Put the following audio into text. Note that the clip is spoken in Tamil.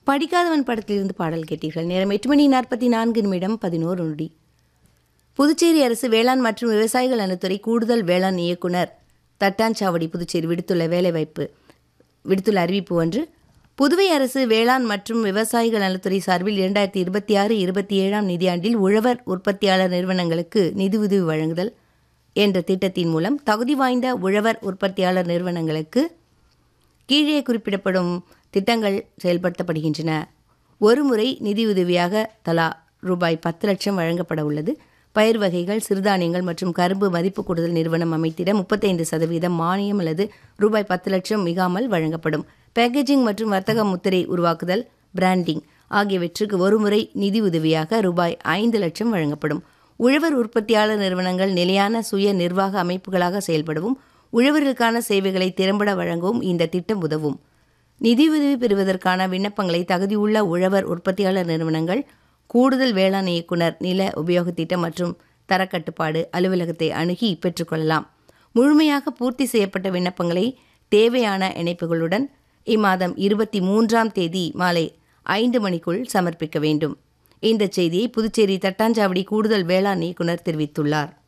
படிக்காதவன் படத்திலிருந்து பாடல் கேட்டீர்கள் நேரம் எட்டு மணி நாற்பத்தி நான்கு நிமிடம் பதினோரு நொடி புதுச்சேரி அரசு வேளாண் மற்றும் விவசாயிகள் நலத்துறை கூடுதல் வேளாண் இயக்குனர் தட்டாஞ்சாவடி புதுச்சேரி விடுத்துள்ள வேலைவாய்ப்பு விடுத்துள்ள அறிவிப்பு ஒன்று புதுவை அரசு வேளாண் மற்றும் விவசாயிகள் நலத்துறை சார்பில் இரண்டாயிரத்தி இருபத்தி ஆறு இருபத்தி ஏழாம் நிதியாண்டில் உழவர் உற்பத்தியாளர் நிறுவனங்களுக்கு நிதியுதவி வழங்குதல் என்ற திட்டத்தின் மூலம் தகுதி வாய்ந்த உழவர் உற்பத்தியாளர் நிறுவனங்களுக்கு கீழே குறிப்பிடப்படும் திட்டங்கள் செயல்படுத்தப்படுகின்றன ஒருமுறை நிதியுதவியாக தலா ரூபாய் பத்து லட்சம் வழங்கப்பட உள்ளது பயிர் வகைகள் சிறுதானியங்கள் மற்றும் கரும்பு மதிப்பு கூடுதல் நிறுவனம் அமைத்திட முப்பத்தைந்து சதவீதம் மானியம் அல்லது ரூபாய் பத்து லட்சம் மிகாமல் வழங்கப்படும் பேக்கேஜிங் மற்றும் வர்த்தக முத்திரை உருவாக்குதல் பிராண்டிங் ஆகியவற்றுக்கு ஒருமுறை நிதி உதவியாக ரூபாய் ஐந்து லட்சம் வழங்கப்படும் உழவர் உற்பத்தியாளர் நிறுவனங்கள் நிலையான சுய நிர்வாக அமைப்புகளாக செயல்படவும் உழவர்களுக்கான சேவைகளை திறம்பட வழங்கவும் இந்த திட்டம் உதவும் நிதியுதவி பெறுவதற்கான விண்ணப்பங்களை தகுதியுள்ள உழவர் உற்பத்தியாளர் நிறுவனங்கள் கூடுதல் வேளாண் இயக்குனர் நில உபயோக திட்டம் மற்றும் தரக்கட்டுப்பாடு அலுவலகத்தை அணுகி பெற்றுக்கொள்ளலாம் முழுமையாக பூர்த்தி செய்யப்பட்ட விண்ணப்பங்களை தேவையான இணைப்புகளுடன் இம்மாதம் இருபத்தி மூன்றாம் தேதி மாலை ஐந்து மணிக்குள் சமர்ப்பிக்க வேண்டும் இந்த செய்தியை புதுச்சேரி தட்டாஞ்சாவடி கூடுதல் வேளாண் இயக்குனர் தெரிவித்துள்ளார்